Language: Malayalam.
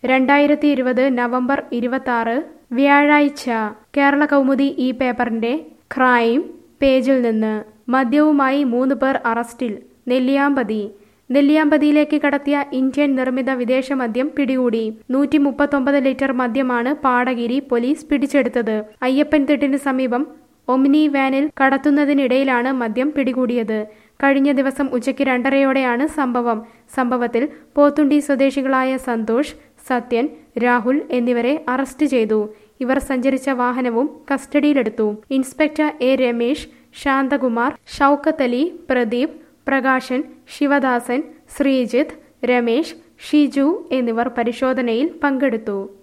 രണ്ടായിരത്തി ഇരുപത് നവംബർ ഇരുപത്തി വ്യാഴാഴ്ച കേരള കൗമുദി ഈ പേപ്പറിന്റെ ക്രൈം പേജിൽ നിന്ന് മദ്യവുമായി മൂന്ന് പേർ അറസ്റ്റിൽ നെല്ലിയാമ്പതി നെല്ലിയാമ്പതിയിലേക്ക് കടത്തിയ ഇന്ത്യൻ നിർമ്മിത വിദേശ മദ്യം പിടികൂടി നൂറ്റി മുപ്പത്തൊമ്പത് ലിറ്റർ മദ്യമാണ് പാടഗിരി പോലീസ് പിടിച്ചെടുത്തത് അയ്യപ്പൻതിട്ടിന് സമീപം ഒമിനി വാനിൽ കടത്തുന്നതിനിടയിലാണ് മദ്യം പിടികൂടിയത് കഴിഞ്ഞ ദിവസം ഉച്ചയ്ക്ക് രണ്ടരയോടെയാണ് സംഭവം സംഭവത്തിൽ പോത്തുണ്ടി സ്വദേശികളായ സന്തോഷ് സത്യൻ രാഹുൽ എന്നിവരെ അറസ്റ്റ് ചെയ്തു ഇവർ സഞ്ചരിച്ച വാഹനവും കസ്റ്റഡിയിലെടുത്തു ഇൻസ്പെക്ടർ എ രമേശ് ശാന്തകുമാർ ഷൗക്കത്ത് അലി പ്രദീപ് പ്രകാശൻ ശിവദാസൻ ശ്രീജിത്ത് രമേശ് ഷിജു എന്നിവർ പരിശോധനയിൽ പങ്കെടുത്തു